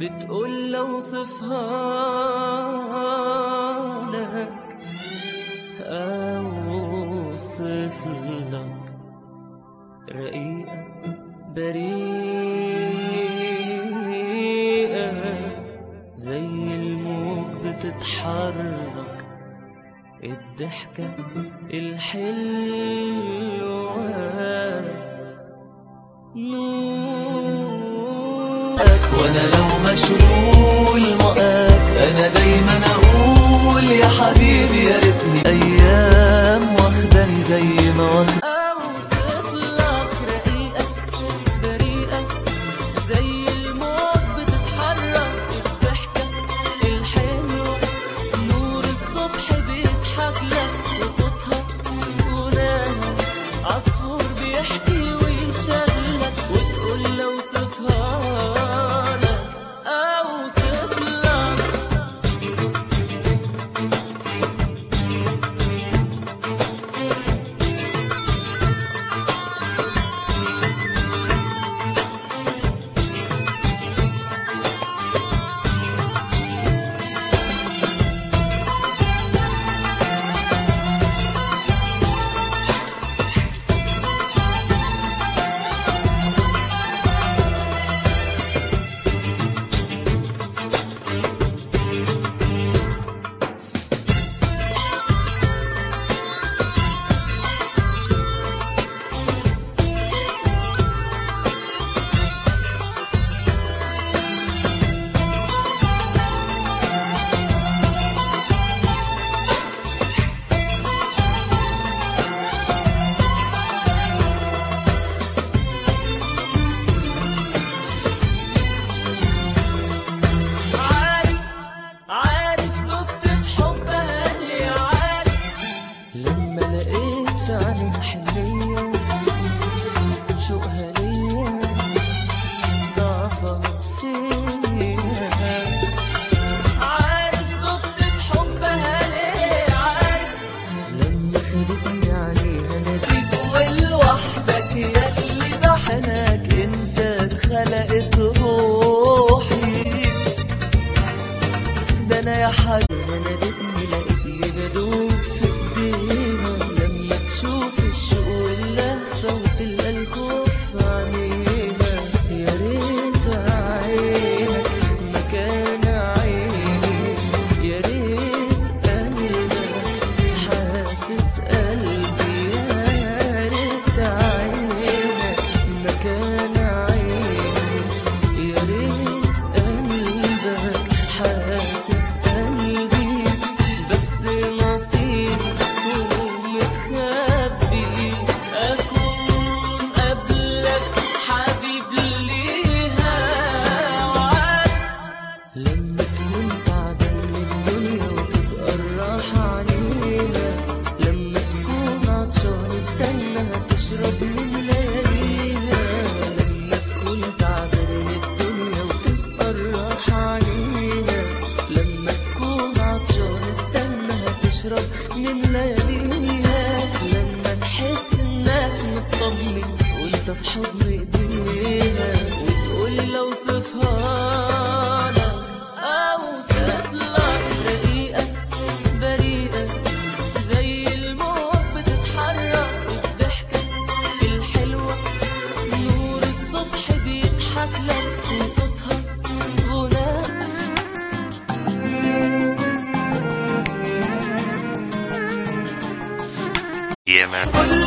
بتقول لو صفها لك أوصف لك رقيقة بريئة زي الموج بتتحرك الضحكة الحلوة نورك وانا لو مشغول معاك انا دايما اقول يا حبيبي يا ريتني ايام واخداني زي ما واخد أوصف لك رقيقة بريئة زي الموج بتتحرك الضحكة الحلوة نور الصبح بيضحك لك وصوتها غناها عصفور بيحكي ويشغلك وتقول لو صفها لك أوصف لك عارف عارف دبت في حبها ليه عارف لما لقيت في عينيها حنية شوقها ليا ضعفها فيا عارف دبت في حبها ليه عارف لما خدتني عليها ناديت ولوحدك يا اللي بحنك انت اتخلقت روحي ده انا يا حبيبي لما نادتني لقيتني بدوب في ايديها لما تشوف الشوق واللهفة وتلقى الخوف في عينيها يا ريت عينك مكان عيني يا ريت قلبك حاسس قلبي يا ريت عينك مكان عيني يا ريت قلبك حاسس قلبي بس نصيبي ومتخبي أكون قبلك حبيب ليها وعارف لما تكون تعبان من الدنيا وتبقى الراحة عليها لما تكون عطشان استنى تشرب من لياليها لما تكون تعبان من الدنيا وتبقى الراحة عليها لما تكون عطشان استنى تشرب من لياليها لما تحس انك مطمن وانت في حضن ايديها وتقول لو صفها لك اوصف لك رقيقة بريئة زي الموج بتتحرك الضحكة الحلوة نور الصبح بيضحك لك وصوتها غناء Yeah, man. كل